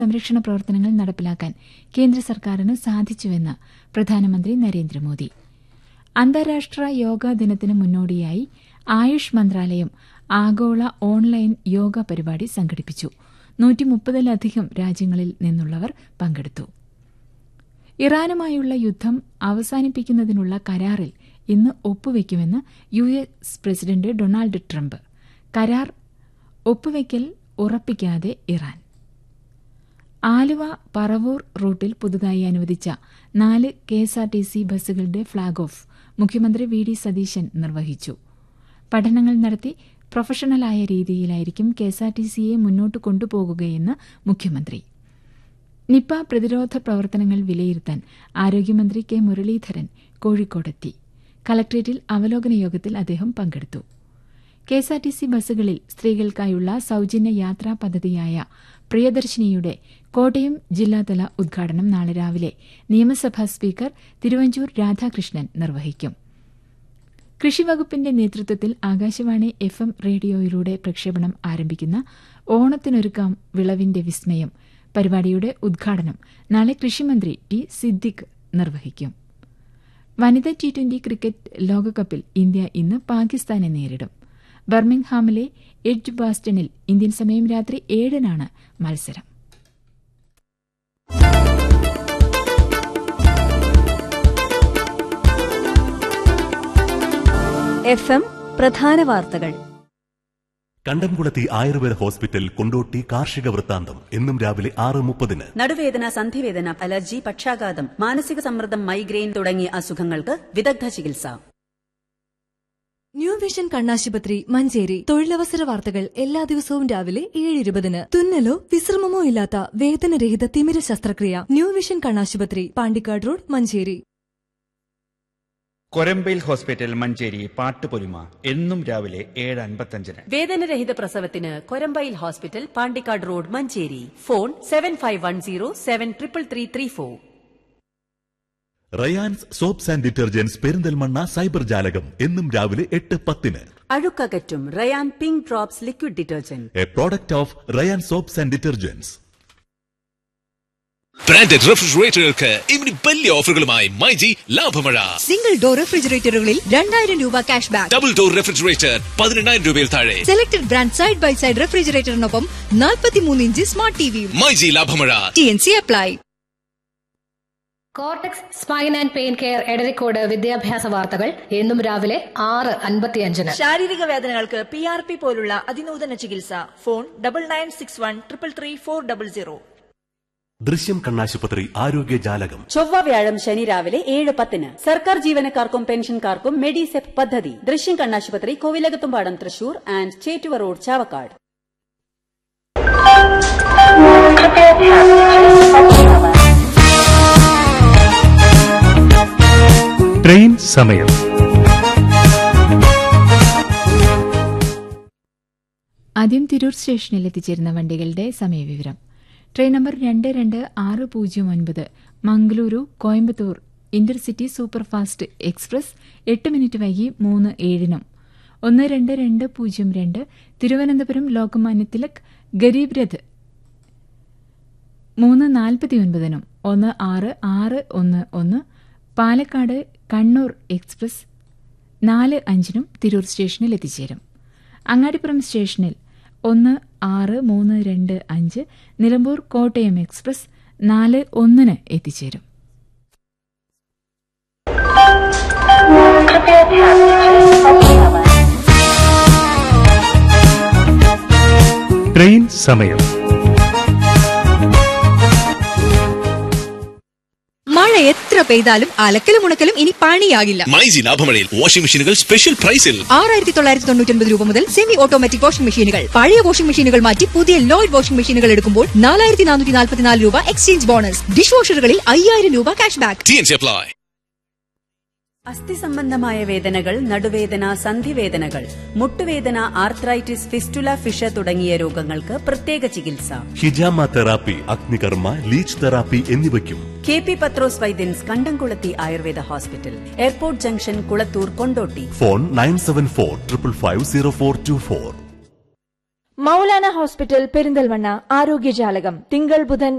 സംരക്ഷണ പ്രവർത്തനങ്ങൾ നടപ്പിലാക്കാൻ കേന്ദ്ര സർക്കാരിന് സാധിച്ചുവെന്ന് പ്രധാനമന്ത്രി നരേന്ദ്രമോദി അന്താരാഷ്ട്ര യോഗാ ദിനത്തിന് മുന്നോടിയായി ആയുഷ് മന്ത്രാലയം ആഗോള ഓൺലൈൻ യോഗ പരിപാടി സംഘടിപ്പിച്ചു നൂറ്റിമുപ്പതിലധികം രാജ്യങ്ങളിൽ നിന്നുള്ളവർ പങ്കെടുത്തു ഇറാനുമായുള്ള യുദ്ധം അവസാനിപ്പിക്കുന്നതിനുള്ള കരാറിൽ ഇന്ന് ഒപ്പുവെക്കുമെന്ന് U S president Donald Trump കരാർ ഒപ്പുവെക്കൽ ഉറപ്പിക്കാതെ ഇറാൻ ആലുവ പറവൂർ റൂട്ടിൽ പുതുതായി അനുവദിച്ച നാല് കെഎസ്ആർടിസി ബസ്സുകളുടെ ഫ്ളാഗ് ഓഫ് മുഖ്യമന്ത്രി വി ഡി സതീശൻ നിർവഹിച്ചു പഠനങ്ങൾ നടത്തി പ്രൊഫഷണലായ രീതിയിലായിരിക്കും കെഎസ്ആർടിസിയെ മുന്നോട്ട് കൊണ്ടുപോകുകയെന്ന് മുഖ്യമന്ത്രി നിപ പ്രതിരോധ പ്രവർത്തനങ്ങൾ വിലയിരുത്താൻ ആരോഗ്യമന്ത്രി കെ മുരളീധരൻ കോഴിക്കോടെത്തി കലക്ട്രേറ്റിൽ അവലോകന യോഗത്തിൽ അദ്ദേഹം പങ്കെടുത്തു കെഎസ്ആർടിസി ബസ്സുകളിൽ സ്ത്രീകൾക്കായുള്ള സൌജന്യ യാത്രാ പദ്ധതിയായ പ്രിയദർശിനിയുടെ കോട്ടയം ജില്ലാതല ഉദ്ഘാടനം നാളെ രാവിലെ നിയമസഭാ സ്പീക്കർ തിരുവഞ്ചൂർ രാധാകൃഷ്ണൻ നിർവഹിക്കും കൃഷിവകുപ്പിന്റെ നേതൃത്വത്തിൽ ആകാശവാണി എഫ് എം റേഡിയോയിലൂടെ പ്രക്ഷേപണം ആരംഭിക്കുന്ന ഓണത്തിനൊരുക്കാം വിളവിന്റെ വിസ്മയം പരിപാടിയുടെ ഉദ്ഘാടനം നാളെ കൃഷിമന്ത്രി ടി സിദ്ദിഖ് നിർവഹിക്കും വനിതാ ടി ട്വന്റി ക്രിക്കറ്റ് ലോകകപ്പിൽ ഇന്ത്യ ഇന്ന് പാകിസ്ഥാനെ നേരിടും ബർമിംഗ്ഹാമിലെ എഡ്ജ് ബാസ്റ്റണിൽ ഇന്ത്യൻ സമയം രാത്രി ഏഴിനാണ് മത്സരം എഫ് എം പ്രധാന വാർത്തകൾ കണ്ടംകുളത്തി ആയുർവേദ ഹോസ്പിറ്റൽ കൊണ്ടോട്ടി കാർഷിക വൃത്താന്തം എന്നും രാവിലെ ആറ് മുപ്പതിന് നടുവേദന സന്ധിവേദന അലർജി പക്ഷാഘാതം മാനസിക സമ്മർദ്ദം മൈഗ്രെയിൻ തുടങ്ങിയ അസുഖങ്ങൾക്ക് വിദഗ്ധ ചികിത്സ ന്യൂ വിഷൻ കണ്ണാശുപത്രി മഞ്ചേരി തൊഴിലവസര വാർത്തകൾ എല്ലാ ദിവസവും രാവിലെ ഏഴ് ഇരുപതിന് തുന്നലോ വിശ്രമമോ ഇല്ലാത്ത വേദനരഹിത തിമിര ശസ്ത്രക്രിയ ന്യൂ വിഷൻ കണ്ണാശുപത്രി പാണ്ടിക്കാട് റോഡ് മഞ്ചേരി കൊരമ്പയിൽ ഹോസ്പിറ്റൽ മഞ്ചേരി പാട്ടുപൊലിമ എന്നും രാവിലെ ഏഴ് അൻപത്തഞ്ചിന് വേദനരഹിത പ്രസവത്തിന് Korambayil hospital Pandikkad road Manjeri phone seven five one zero seven triple three three four Ryan's soaps and detergents Perinthalmanna cyber ജാലകം എന്നും രാവിലെ എട്ട് പത്തിന് അഴുക്കകറ്റും Ryan pink drops liquid detergent a product of Ryan soaps and detergents branded റെഫ്രിജറേറ്ററുകൾക്ക് ഇനി വലിയ ഓഫറുകളുമായി മൈജി ലാഭമഴ സിംഗിൾ ഡോർ റെഫ്രിജറേറ്ററുകളിൽ രണ്ടായിരം രൂപ cash back double door refrigerator പതിനെണ്ണായിരം രൂപയിൽ താഴെ selected brand side by side റെഫ്രിജറേറ്ററിനൊപ്പം നാൽപ്പത്തിമൂന്ന് ഇഞ്ച് സ്മാർട്ട് ടിവിയും മൈജി ലാഭമഴ T N C apply cortex spine and pain care Edarikode വിദ്യാഭ്യാസ വാർത്തകൾ എന്നും രാവിലെ ആറ് അൻപത്തിയഞ്ചിന് ശാരീരിക വേദനകൾക്ക് പി ആർ പി പോലുള്ള അതിനൂതന ചികിത്സ phone double nine six one triple three four double zero ദൃശ്യം കണ്ണാശുപത്രി ആരോഗ്യ ജാലകം ചൊവ്വ വ്യാഴം ശനി രാവിലെ ഏഴ് പത്തിന് സർക്കാർ ജീവനക്കാർക്കും പെൻഷൻകാർക്കും മെഡിസെപ് പദ്ധതി ദൃശ്യം കണ്ണാശുപത്രി Kovilakathumpadam Thrissur and Chettuva road Chavakkad train സമയം ആദ്യം തിരൂർ സ്റ്റേഷനിൽ എത്തിച്ചേരുന്ന വണ്ടികളുടെ സമയവിവരം ട്രെയിൻ നമ്പർ രണ്ട് രണ്ട് ആറ് പൂജ്യം ഒൻപത് Mangaluru Coimbatore intercity superfast express എട്ട് മിനിറ്റ് വൈകി മൂന്ന് ഏഴിനും ഒന്ന് രണ്ട് രണ്ട് പൂജ്യം രണ്ട് തിരുവനന്തപുരം ലോകമാന്യ തിലക് ഗരീബ് രഥ് മൂന്ന് നാൽപ്പത്തിയൊൻപതിനും ഒന്ന് ആറ് ആറ് ഒന്ന് ഒന്ന് പാലക്കാട് കണ്ണൂർ എക്സ്പ്രസ് നാല് അഞ്ചിനും തിരൂർ സ്റ്റേഷനിൽ എത്തിച്ചേരും അങ്ങാടിപ്പുറം സ്റ്റേഷനിൽ ഒന്ന് ആറ് മൂന്ന് രണ്ട് അഞ്ച് നിലമ്പൂർ കോട്ടയം എക്സ്പ്രസ് നാല് ഒന്നിന് എത്തിച്ചേരും ട്രെയിൻ സമയം മഴ എത്ര പെയ്താലും അലക്കലും ഉണക്കലും ഇനി പണിയാകില്ല മൈജി ലാഭമഴയിൽ വാഷിംഗ് മെഷീനുകൾ സ്പെഷ്യൽ പ്രൈസിൽ ആറായിരത്തി തൊള്ളായിരത്തി തൊണ്ണൂറ്റി രൂപ മുതൽ സെമി ഓട്ടോമാറ്റിക് വാഷിംഗ് മെഷീനുകൾ പഴയ വാഷിംഗ് മെഷീനുകൾ മാറ്റി പുതിയ ലോയിഡ് വാഷിംഗ് മെഷീനുകൾ എടുക്കുമ്പോൾ നാലായിരത്തി നാനൂറ്റി നാൽപ്പത്തിനാല് രൂപ എക്സ്ചേഞ്ച് ബോണസ് ഡിഷ് വാഷറുകളിൽ അയ്യായിരം രൂപ cash back T N C apply അസ്ഥി സംബന്ധമായ വേദനകൾ നടുവേദന സന്ധിവേദനകൾ മുട്ടുവേദന ആർത്രൈറ്റിസ് ഫിസ്റ്റുല ഫിഷ തുടങ്ങിയ രോഗങ്ങൾക്ക് പ്രത്യേക ചികിത്സ ഹിജാമ തെറാപ്പി അഗ്നികർമ്മ ലീച്ച് തെറാപ്പി എന്നിവയ്ക്കും K P Pathros Vaidyans Kandamkulathi Ayurveda hospital airport junction Kulathur Kondotty phone nine seven four triple five zero four two four Maulana hospital Perinthalmanna ആരോഗ്യജാലകം തിങ്കൾ ബുധൻ